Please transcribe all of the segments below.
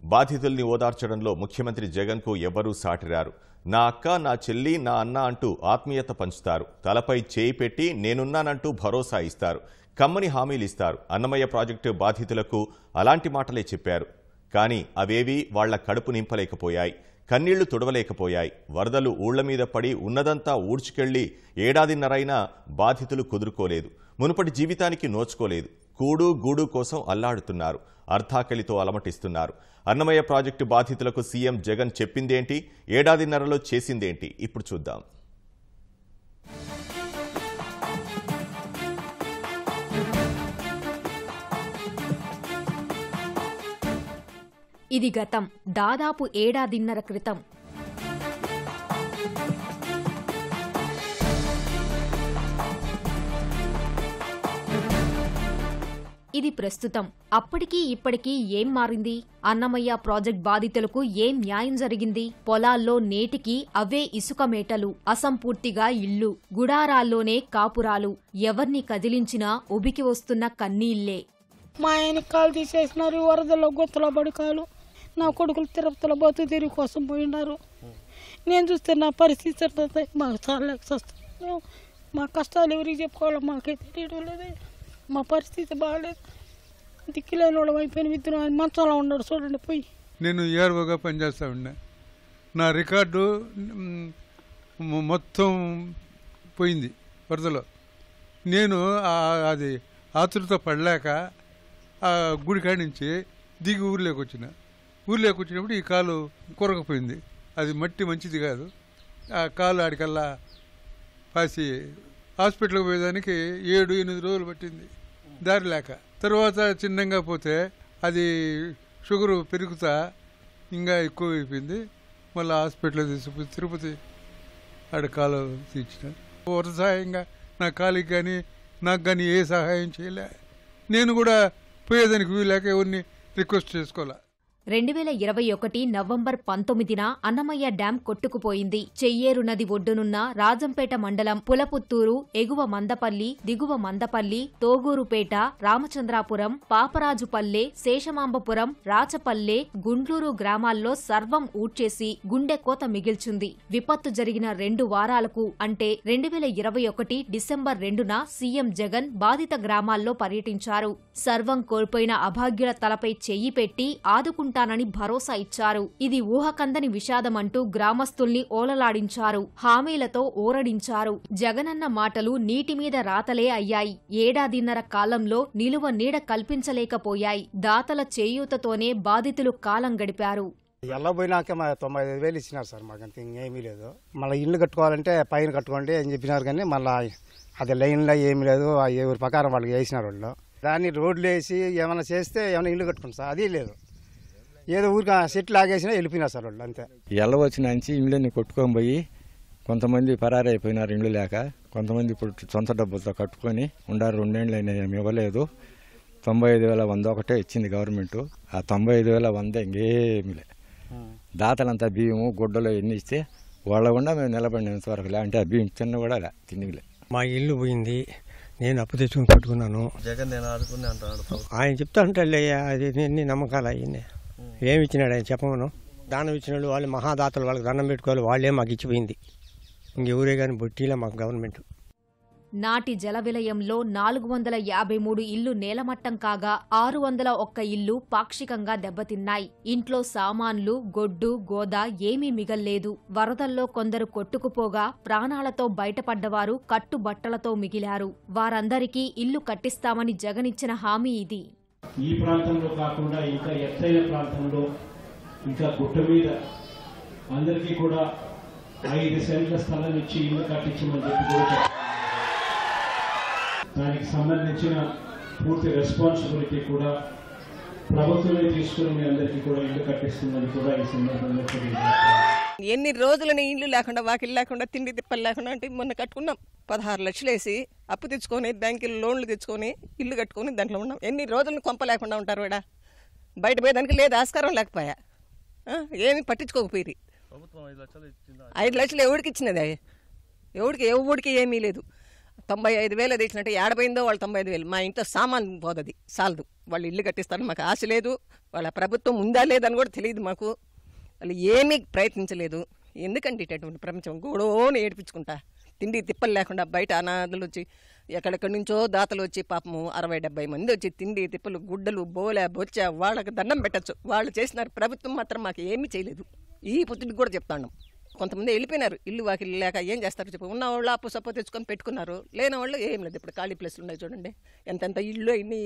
బాధితుల్ని ఓదార్చడంలో ముఖ్యమంత్రి జగన్కు ఎవరూ సాటిరారు నా అక్క నా చెల్లి నా అన్న అంటూ ఆత్మీయత పంచుతారు తలపై చేయి పెట్టి నేనున్నానంటూ భరోసా ఇస్తారు కమ్మని హామీలు ఇస్తారు అన్నమయ్య ప్రాజెక్టు బాధితులకు అలాంటి మాటలే చెప్పారు కానీ అవేవీ వాళ్ల కడుపు నింపలేకపోయాయి కన్నీళ్లు తుడవలేకపోయాయి వరదలు ఊళ్ల మీద పడి ఉన్నదంతా ఊడ్చుకెళ్లి ఏడాదిన్నరైనా బాధితులు కుదురుకోలేదు మునుపటి జీవితానికి నోచుకోలేదు కూడు గూడు కోసం అల్లాడుతున్నారు అర్థాకలితో అలమటిస్తున్నారు అన్నమయ్య ప్రాజెక్టు బాధితులకు సీఎం జగన్ చెప్పిందేంటి ఏడాదిన్నరలో చేసిందేంటి ఇప్పుడు చూద్దాం ఇది గతం దాదాపు ఏడాదిన్నర క్రితం ఇది ప్రస్తుతం అప్పటికీ ఇప్పటికీ ఏం మారింది అన్నమయ్య ప్రాజెక్ట్ బాధితులకు ఏం న్యాయం జరిగింది పొలాల్లో నేటికి అవే ఇసుక మేటలు అసంపూర్తిగా ఇల్లు గుడారాల్లోనే కాపురాలు ఎవర్ని కదిలించినా ఉబికి వస్తున్న కన్నీళ్లే మా ఆయన కాలు తీసేసినారు ఈ వరదలో గుత్తలో పడి కాలు నా కొడుకులు తిరుపతిలో బతు తిరిగి కోసం పోయినారు నేను చూస్తే నా పరిస్థితి ఎట్లా మాకు చాలా వస్తున్నాను మా కష్టాలు ఎవరికి చెప్పుకోవాలో మాకే తెలియడం లేదు మా పరిస్థితి బాగాలేదు దిక్కులేని వాళ్ళం అయిపోయిన విత్తనం ఆయన మంచంలో ఉన్నాడు చూడండి పోయి నేను ఏఆర్ఓగా పనిచేస్తా ఉన్నా నా రికార్డు మ్, మొ- మొత్తం పోయింది వరదలో నేను ఆ- అది ఆతృత పడలేక ఆ గుడి కాడి నుంచి దిగి ఊర్లోకి వచ్చిన ఊర్లోకి వచ్చినప్పుడు ఈ కాలు కొరకపోయింది అది మట్టి మంచిది కాదు ఆ కాలు ఆడికల్లా పాసి హాస్పిటల్కి పోయేదానికి ఏడు ఎనిమిది రోజులు పట్టింది దారి లేక తర్వాత చిన్నంగా పోతే అది షుగరు పెరుగుతా ఇంకా ఎక్కువ అయిపోయింది మళ్ళీ హాస్పిటల్ తీసుకుపోయి తిరుపతి ఆడ కాలు తీర్చిన వరద సహాయంగా నా కాలికి కానీ నాకు కానీ ఏ సహాయం చేయలే నేను కూడా పోయేదానికి వీలేక ఎవరిని రిక్వెస్ట్ చేసుకోలే రెండు వేల ఇరవై ఒకటి నవంబర్ పంతొమ్మిదిన అన్నమయ్య డ్యాం కొట్టుకుపోయింది చెయ్యేరు నది ఒడ్డునున్న రాజంపేట మండలం పులపుత్తూరు ఎగువ మందపల్లి దిగువ మందపల్లి తోగూరుపేట రామచంద్రాపురం పాపరాజుపల్లె శేషమాంబపురం రాచపల్లె గుండ్లూరు గ్రామాల్లో సర్వం ఊడ్చేసి గుండె కోత మిగిల్చుంది విపత్తు జరిగిన రెండు వారాలకు అంటే రెండు వేల ఇరవై ఒకటి డిసెంబర్ రెండున సీఎం జగన్ బాధిత గ్రామాల్లో పర్యటించారు సర్వం కోల్పోయిన అభాగ్యుల తలపై చెయ్యి పెట్టి ఆదుకుంటానని భరోసా ఇచ్చారు ఇది ఊహకందని విషాదమంటూ గ్రామస్తుల్ని ఓలలాడించారు హామీలతో ఓరడించారు జగనన్న మాటలు నీటి మీద రాతలే అయ్యాయి ఏడాదిన్నర కాలంలో నిలువ నీడ కల్పించలేకపోయాయి దాతల చేయూతతోనే బాధితులు కాలం గడిపారు ఎలా పోయినాక మా తొంభై ఐదు వేలు ఇచ్చినారు సార్ మాకు అంత ఇంకేమీ లేదు మళ్ళీ ఇల్లు కట్టుకోవాలంటే పైన కట్టుకోండి అని చెప్పినారు కానీ మళ్ళీ అది లైన్లో ఏమీ లేదు ఆ ఎవరి ప్రకారం వాళ్ళకి వేసినారు వాళ్ళు దాన్ని రోడ్లు వేసి ఏమైనా చేస్తే ఏమైనా ఇల్లు కట్టుకుంటాం సార్ అది లేదు ఏదో ఊరికి సెట్లు ఆగేసినా వెళ్ళిపోయినారు సార్ వాళ్ళు అంతే ఎల్ల వచ్చిన నుంచి ఇండ్లని కొట్టుకొని పోయి కొంతమంది పరారైపోయినారు ఇండ్లు లేక కొంతమంది ఇప్పుడు సొంత డబ్బులతో కట్టుకొని ఉండారు రెండేళ్ళు అయినా ఏమి ఇవ్వలేదు తొంభై ఐదు వేల వంద ఒకటే ఇచ్చింది గవర్నమెంట్ ఆ తొంభై ఐదు వేల వంద ఇంకేమీ లే దాతలంతా బియ్యము గుడ్డలు ఎన్ని ఇస్తే వాళ్ళ గుండా మేము నిలబడినంత వరకు లే అంటే ఆ బియ్యం చిన్న కూడా లే తిండిలే మా ఇల్లు పోయింది నేను అప్పు తెచ్చుకుని కట్టుకున్నాను జగన్ నేను ఆడుకుని అంటున్నాడు ప్రభుత్వం. ఆయన చెప్తా ఉంటాడులే అది ఎన్ని నమ్మకాలు అయ్యింది ఏమి ఇచ్చినాడు ఆయన చెప్పమను దానం ఇచ్చినాడు వాళ్ళు మహాదాతలు వాళ్ళకి దండం పెట్టుకోవాలి వాళ్ళే మాకు ఇచ్చిపోయింది ఇంకెవరే కానీ బొట్టిలే మాకు గవర్నమెంట్ నాటి జల విలయంలో నాలుగు వందల యాభై మూడు ఇల్లు నేలమట్టం కాగా ఆరు వందల ఒక్క ఇల్లు పాక్షికంగా దెబ్బతిన్నాయి ఇంట్లో సామాన్లు గొడ్డు గోద ఏమీ మిగల్లేదు వరదల్లో కొందరు కొట్టుకుపోగా ప్రాణాలతో బయటపడ్డవారు కట్టుబట్టలతో మిగిలారు వారందరికీ ఇల్లు కట్టిస్తామని జగనిచ్చిన హామీ ఇది ఈ ప్రాంతంలో కాకుండా ఇంకా ఎత్తైన ప్రాంతంలో ఇంకా గుట్ట మీద అందరికీ కూడా ఐదు సెంట్ల స్థలం ఇచ్చి ఇల్లు కట్టించమని చెప్పి కూడా చెప్పారు. దానికి సంబంధించిన పూర్తి రెస్పాన్సిబిలిటీ కూడా ప్రభుత్వమే తీసుకుని మీ అందరికీ కూడా ఇల్లు కట్టిస్తుందని కూడా ఈ సందర్భంగా తెలియజేస్తున్నాను ఎన్ని రోజులని ఇల్లు లేకుండా వాకిలు లేకుండా తిండి తిప్పలు లేకుండా అంటే మొన్న కట్టుకున్నాం పదహారు లక్షలు వేసి అప్పు తెచ్చుకొని బ్యాంకులు లోన్లు తెచ్చుకొని ఇల్లు కట్టుకొని దాంట్లో ఉన్నాం ఎన్ని రోజులను కొంప లేకుండా ఉంటారు వీడ బయట పోయేదానికి లేదు ఆస్కారం లేకపోయా ఆ, ఏమీ పట్టించుకోకపోయి ప్రభుత్వం ఐదు లక్షలు ఇచ్చింది ఐదు లక్షలు ఎవడికి ఇచ్చినది ఎవడికి ఎవడికి ఏమీ లేదు తొంభై ఐదు వేలు అది ఇచ్చినట్టు ఏడబోయిందో వాళ్ళు తొంభై ఐదు వేలు మా ఇంట్లో సామాన్ పోదది సాలదు వాళ్ళు ఇల్లు కట్టిస్తారని మాకు ఆశ లేదు వాళ్ళ ప్రభుత్వం ఉందా లేదని కూడా తెలియదు మాకు వాళ్ళు ఏమీ ప్రయత్నించలేదు ఎందుకంటే ఇటువంటి ప్రపంచం గోడోని ఏడిపించుకుంటా తిండి తిప్పలు లేకుండా బయట అనాథలు వచ్చి ఎక్కడెక్కడి నుంచో దాతలు వచ్చి పాపము అరవై డెబ్బై మంది వచ్చి తిండి తిప్పలు గుడ్డలు బోలే బొచ్చ వాళ్ళకి దండం పెట్టచ్చు వాళ్ళు చేసినారు ప్రభుత్వం మాత్రం మాకు ఏమీ చేయలేదు ఈ పుత్రుడికి కూడా చెప్తాను కొంతమంది వెళ్ళిపోయినారు ఇల్లు వాకిల్లు లేక ఏం చేస్తారు చెప్పు ఉన్న వాళ్ళు అప్పు సప్పు తెచ్చుకొని పెట్టుకున్నారు లేని వాళ్ళు ఏం లేదు ఇప్పుడు ఖాళీ ప్లేస్లు ఉన్నాయి చూడండి ఎంతెంత ఇల్లు ఇన్ని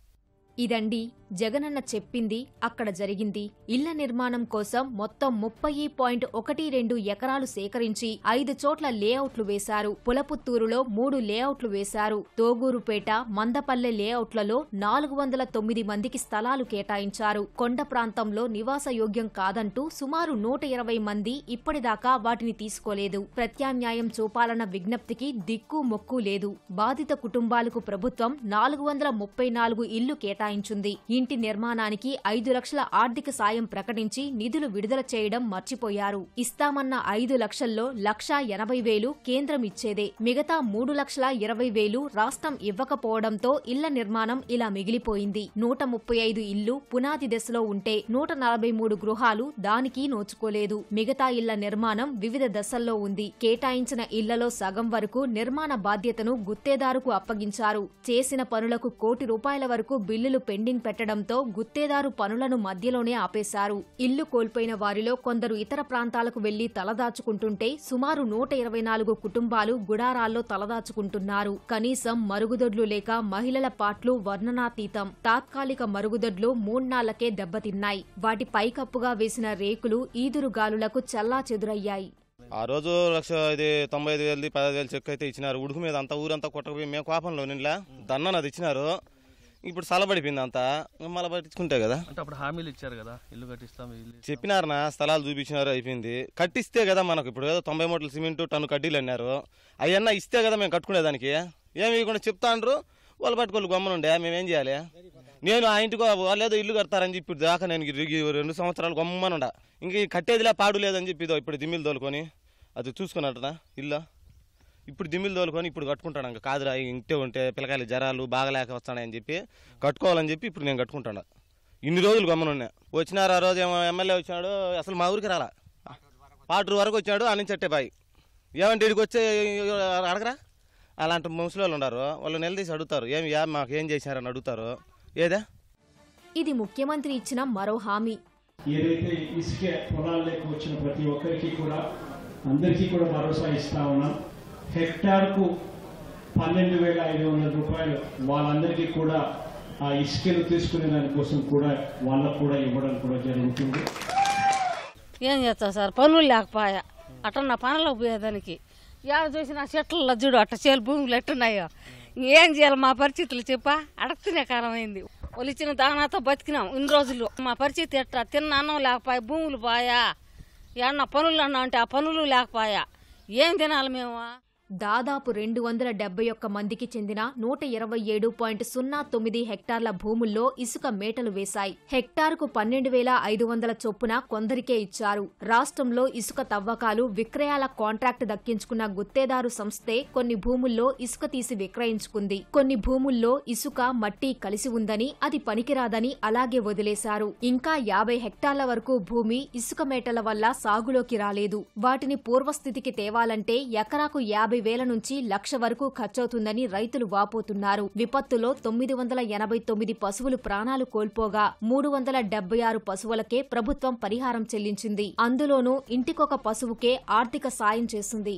ఇదండి జగనన్న చెప్పింది అక్కడ జరిగింది ఇళ్ల నిర్మాణం కోసం మొత్తం ముప్పై పాయింట్ ఒకటి రెండు ఎకరాలు సేకరించి ఐదు చోట్ల లేఅవుట్లు వేశారు పులపుత్తూరులో మూడు లేఅవుట్లు వేశారు తోగూరుపేట మందపల్లె లేఅవుట్లలో నాలుగు వందల తొమ్మిది మందికి స్థలాలు కేటాయించారు కొండ ప్రాంతంలో నివాసయోగ్యం కాదంటూ సుమారు నూట ఇరవై మంది ఇప్పటిదాకా వాటిని తీసుకోలేదు ప్రత్యామ్నాయం చూపాలన్న విజ్ఞప్తికి దిక్కు మొక్కు లేదు బాధిత కుటుంబాలకు ప్రభుత్వం నాలుగు వందల ముప్పై నాలుగు ఇల్లు కేటాయించింది ఇంటి నిర్మాణానికి ఐదు లక్షల ఆర్థిక సాయం ప్రకటించి నిధులు విడుదల చేయడం మర్చిపోయారు ఇస్తామన్న ఐదు లక్షల్లో లక్షా ఎనభై వేలు కేంద్రం ఇచ్చేదే మిగతా మూడు లక్షల ఇరవై వేలు రాష్ట్రం ఇవ్వకపోవడంతో ఇళ్ల నిర్మాణం ఇలా మిగిలిపోయింది నూట ముప్పై ఐదు ఇల్లు పునాది దశలో ఉంటే నూట నలభై మూడు గృహాలు దానికి నోచుకోలేదు మిగతా ఇళ్ల నిర్మాణం వివిధ దశల్లో ఉంది కేటాయించిన ఇళ్లలో సగం వరకు నిర్మాణ బాధ్యతను గుత్తేదారుకు అప్పగించారు చేసిన పనులకు కోటి రూపాయల వరకు బిల్లులు పెండింగ్ పెట్టడంతో గుత్తేదారు పనులను మధ్యలోనే ఆపేశారు ఇల్లు కోల్పోయిన వారిలో కొందరు ఇతర ప్రాంతాలకు వెళ్లి తలదాచుకుంటుంటే సుమారు నూట ఇరవై నాలుగు కుటుంబాలు గుడారాల్లో తలదాచుకుంటున్నారు కనీసం మరుగుదొడ్లు లేక మహిళల పాట్లు వర్ణనాతీతం తాత్కాలిక మరుగుదొడ్లు మూడ్నాళ్లకే దెబ్బతిన్నాయి వాటి పైకప్పుగా వేసిన రేకులు ఈదురుగాలులకు చల్లా చెదురయ్యాయి ఆ రోజు లక్ష ఇది తొంభై ఐదు వేలది పదహైదు వేలు చెక్ అయితే ఇచ్చినారు ఉడుకు మీద అంతా ఊరంతా కొట్టకపోయి మేము కోపంలో నిండా దన్నది అది ఇచ్చినారు ఇప్పుడు సలబడిపోయింది అంతా మళ్ళీ పట్టించుకుంటే కదా అంటే అప్పుడు హామీలు ఇచ్చారు కదా ఇల్లు కట్టిస్తాం ఇల్లు చెప్పినారు నా స్థలాలు చూపించినారు అయిపోయింది కట్టిస్తే కదా మనకు ఇప్పుడు ఏదో తొంభై మూటలు సిమెంట్ టన్ను కడ్డీలు అన్నారు అవన్నా ఇస్తే కదా మేము కట్టుకునేదానికి ఏమి ఇవ్వకుండా చెప్తాండ్రు వాళ్ళు పట్టుకోళ్ళు గమ్మనుండే మేమేం చేయాలి నేను ఆ ఇంటికి వాళ్ళు ఏదో ఇల్లు కడతారని చెప్పి ఇప్పుడు దాకా నేను ఈ రెండు సంవత్సరాలు గమ్మనుండ ఇంక ఈ కట్టేదిలే పాడు లేదని చెప్పి ఇదో ఇప్పుడు దిమ్మిలు తోలుకొని అది చూసుకున్నట్టునా ఇల్లు ఇప్పుడు దిమ్మిలు తోలుకొని ఇప్పుడు కట్టుకుంటాను ఇంకా కాదురా ఇంటే ఉంటే పిల్లకాయలు జ్వరాలు బాగలేక వస్తాయని చెప్పి కట్టుకోవాలని చెప్పి ఇప్పుడు నేను కట్టుకుంటాను ఇన్ని రోజులు గమ్మనున్నా వచ్చినారు ఆ రోజు ఏమో ఎమ్మెల్యే వచ్చినాడు అసలు మా ఊరికి రాలా పాటూరు వరకు వచ్చాడు ఆ నుంచి అట్టే బాయ్ ఏమంటే ఇక్కడికి వచ్చే అడగరా అలాంటి ముసలి వాళ్ళు ఉన్నారు వాళ్ళు నిలదీసి అడుగుతారు ఏమి యా మాకు ఏం చేశారని అడుగుతారు ఏదా ఇది ముఖ్యమంత్రి ఇచ్చిన మరో హామీ ఏదైతే ఇసుక పొలాల్లోకి వచ్చిన ప్రతి ఒక్కరికి కూడా అందరికీ కూడా భరోసా ఇస్తా ఉన్నాం హెక్టార్కు పన్నెండు వేల ఐదు వందల రూపాయలు వాళ్ళందరికీ కూడా ఆ ఇసుకను తీసుకునే దానికోసం కూడా వాళ్ళకు కూడా ఇవ్వడం కూడా జరుగుతుంది ఏం చేస్తావు సార్ పనులు లేకపోయా అట్ట నా పనులకు పోయేదానికి ఏడ చూసిన చెట్ల చూడు అట్ట చేలు భూములు ఎట్టున్నాయో ఏం చేయాలి మా పరిస్థితులు చెప్పా అడగతూనే కారమైంది వాళ్ళు ఇచ్చిన దానాతో బతికినాం ఇన్ని రోజులు మా పరిస్థితి ఎట్లా తిన్న అన్నం లేకపోయా భూములు పోయా ఏమన్నా పనులు అన్నా అంటే ఆ పనులు లేకపోయా ఏం తినాలి మేము దాదాపు రెండు వందల డెబ్బై ఒక్క మందికి చెందిన నూట ఇరవై ఏడు పాయింట్ సున్నా తొమ్మిది హెక్టార్ల భూముల్లో ఇసుక మేటలు వేశాయి హెక్టారుకు పన్నెండు వేల ఐదు వందల చొప్పున కొందరికే ఇచ్చారు రాష్ట్రంలో ఇసుక తవ్వకాలు విక్రయాల కాంట్రాక్ట్ దక్కించుకున్న గుత్తేదారు సంస్థే కొన్ని భూముల్లో ఇసుక తీసి విక్రయించుకుంది కొన్ని భూముల్లో ఇసుక మట్టి కలిసి ఉందని అది పనికిరాదని అలాగే వదిలేశారు ఇంకా యాభై హెక్టార్ల వరకు భూమి ఇసుక మేటల వల్ల సాగులోకి రాలేదు వాటిని పూర్వస్థితికి తేవాలంటే ఎకరాకు యాభై వేల నుంచి లక్ష వరకు ఖర్చవుతుందని రైతులు వాపోతున్నారు విపత్తులో తొమ్మిది వందల ఎనభై తొమ్మిది పశువులు ప్రాణాలు కోల్పోగా మూడు వందల డెబ్బై ఆరు పశువులకే ప్రభుత్వం పరిహారం చెల్లించింది అందులోనూ ఇంటికొక పశువుకే ఆర్థిక సాయం చేసింది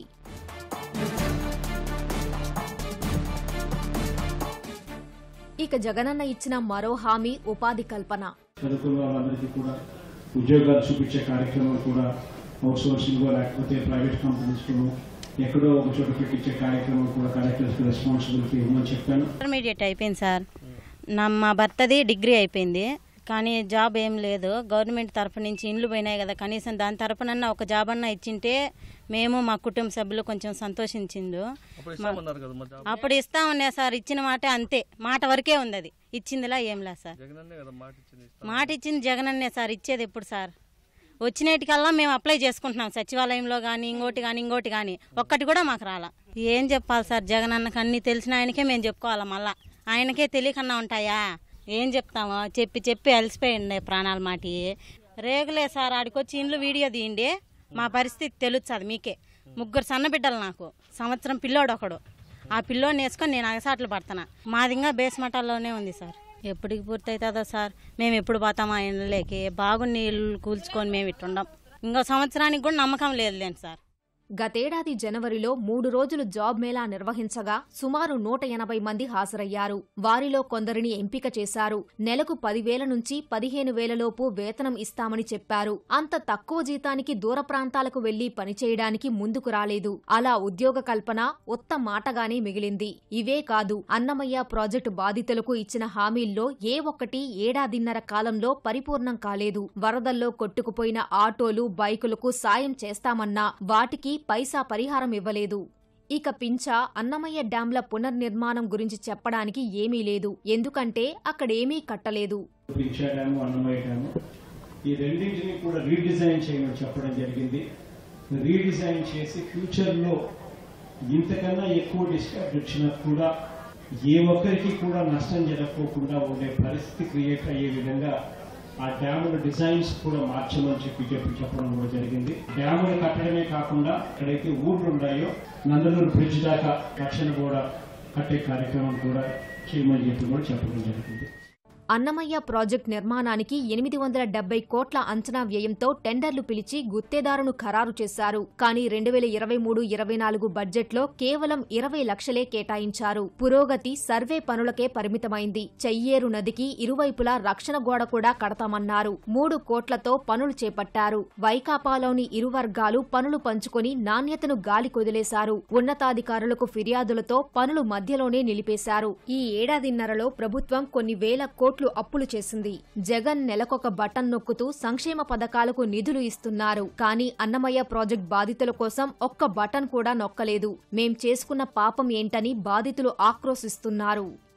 ఇక జగనన్న ఇచ్చిన మరో హామీ ఉపాధి కల్పన చదువుకున్న వాళ్ళందరికీ కూడా ఉద్యోగాలు చూపించే కార్యక్రమం కూడా అవుట్ సోర్సింగ్ లేకపోతే ప్రైవేట్ కంపెనీస్లో ఎక్కడో ఒక చోట పెట్టించే కార్యక్రమం కూడా కలెక్టర్స్కి రెస్పాన్సిబిలిటీ ఇవ్వమని చెప్పాను ఇంటర్మీడియట్ అయిపోయింది సార్ నా మా భర్తది డిగ్రీ అయిపోయింది కానీ జాబ్ ఏం లేదు గవర్నమెంట్ తరఫు నుంచి ఇండ్లు పోయినాయి కదా కనీసం దాని తరఫునన్నా ఒక జాబ్ అన్నా ఇచ్చింటే మేము మా కుటుంబ సభ్యులు కొంచెం సంతోషించిండు అప్పుడు ఇస్తామన్నారు కదా మరి జాబ్. అప్పుడు ఇస్తా ఉన్నా సార్ ఇచ్చిన మాట అంతే మాట వరకే ఉంది అది ఇచ్చిందిలా ఏం లేదు సార్ జగనన్నే కదా మాట ఇచ్చింది ఇస్తాం. మాట ఇచ్చింది జగనన్నే సార్ ఇచ్చేది ఎప్పుడు సార్ వచ్చినటికల్లా మేము అప్లై చేసుకుంటున్నాం సచివాలయంలో కానీ ఇంకోటి కానీ ఇంకోటి కానీ ఒక్కటి కూడా మాకు రాలా ఏం చెప్పాలి సార్ జగన్ అన్నకు అన్ని తెలిసిన ఆయనకే మేము చెప్పుకోవాలా మళ్ళా ఆయనకే తెలియకన్నా ఉంటాయా ఏం చెప్తామో చెప్పి చెప్పి అలసిపోయింది ప్రాణాల మాటి రేగులే సార్ ఆడికొచ్చి ఇండ్లు వీడియో తీయండి మా పరిస్థితి తెలుస్తుంది మీకే ముగ్గురు సన్నబిడ్డలు నాకు సంవత్సరం పిల్లోడు ఒకడు ఆ పిల్లోని వేసుకొని నేను అగసాట్లు పడుతున్నా మాది ఇంకా బేస్మటాల్లోనే ఉంది సార్ ఎప్పటికి పూర్తి అవుతుందో సార్ మేము ఎప్పుడు పోతామా ఇండ్లకి బాగున్న నీళ్ళు కూల్చుకొని మేము ఇట్టుండం ఇంకో సంవత్సరానికి కూడా నమ్మకం లేదులేండి సార్ గతేడాది జనవరిలో మూడు రోజులు జాబ్ మేళా నిర్వహించగా సుమారు నూట ఎనభై మంది హాజరయ్యారు వారిలో కొందరిని ఎంపిక చేశారు నెలకు పదివేల నుంచి పదిహేను వేలలోపు వేతనం ఇస్తామని చెప్పారు అంత తక్కువ జీతానికి దూర ప్రాంతాలకు వెళ్లి పనిచేయడానికి ముందుకు రాలేదు అలా ఉద్యోగ కల్పన ఉత్త మాటగానే మిగిలింది ఇవే కాదు అన్నమయ్య ప్రాజెక్టు బాధితులకు ఇచ్చిన హామీల్లో ఏ ఒక్కటి ఏడాదిన్నర కాలంలో పరిపూర్ణం కాలేదు వరదల్లో కొట్టుకుపోయిన ఆటోలు బైకులకు సాయం చేస్తామన్నా వాటికి పైసా పరిహారం ఇవ్వలేదు ఇక పించ అన్నమయ్య డ్యాంల పునర్నిర్మాణం గురించి చెప్పడానికి ఏమీ లేదు ఎందుకంటే అక్కడేమీ కట్టలేదు పింఛా డ్యాము అన్నమయ్య డ్యాము ఈ రెండింటిని కూడా రీడిజైన్ చేయమని చెప్పడం జరిగింది రీడిజైన్ చేసి ఫ్యూచర్లో ఇంతకన్నా ఎక్కువ డిస్కౌంట్ వచ్చినా కూడా ఏ ఒక్కరికి కూడా నష్టం జరగకోకుండా ఉండే పరిస్థితి క్రియేట్ అయ్యే విధంగా ఆ డ్యాముల డిజైన్స్ కూడా మార్చమని చెప్పి చెప్పి చెప్పడం కూడా జరిగింది డ్యాములు కట్టడమే కాకుండా ఎక్కడైతే ఊర్లు ఉన్నాయో నందలూరు బ్రిడ్జ్ దాకా రక్షణ కూడా కట్టే కార్యక్రమం కూడా చేయమని చెప్పి కూడా చెప్పడం జరిగింది అన్నమయ్య ప్రాజెక్ట్ నిర్మాణానికి ఎనిమిది వందల డెబ్బై కోట్ల అంచనా వ్యయంతో టెండర్లు పిలిచి గుత్తేదారును ఖరారు చేశారు కానీ రెండు వేల ఇరవై మూడు ఇరవై నాలుగు బడ్జెట్లో కేవలం ఇరవై లక్షలే కేటాయించారు పురోగతి సర్వే పనులకే పరిమితమైంది చెయ్యేరు నదికి ఇరువైపులా రక్షణ గోడ కూడా కడతామన్నారు మూడు కోట్లతో పనులు చేపట్టారు వైకాపాలోని ఇరు వర్గాలు పనులు పంచుకొని నాణ్యతను గాలి కొదిలేశారు ఉన్నతాధికారులకు ఫిర్యాదులతో పనులు మధ్యలోనే నిలిపేశారు ఈ ఏడాదిన్నరలో ప్రభుత్వం కొన్ని వేల కోట్లు అప్పులు చేసింది జగన్ నెలకొక బటన్ నొక్కుతూ సంక్షేమ పథకాలకు నిధులు ఇస్తున్నారు కానీ అన్నమయ్య ప్రాజెక్ట్ బాధితుల కోసం ఒక్క బటన్ కూడా నొక్కలేదు మేం చేసుకున్న పాపం ఏంటని బాధితులు ఆక్రోశిస్తున్నారు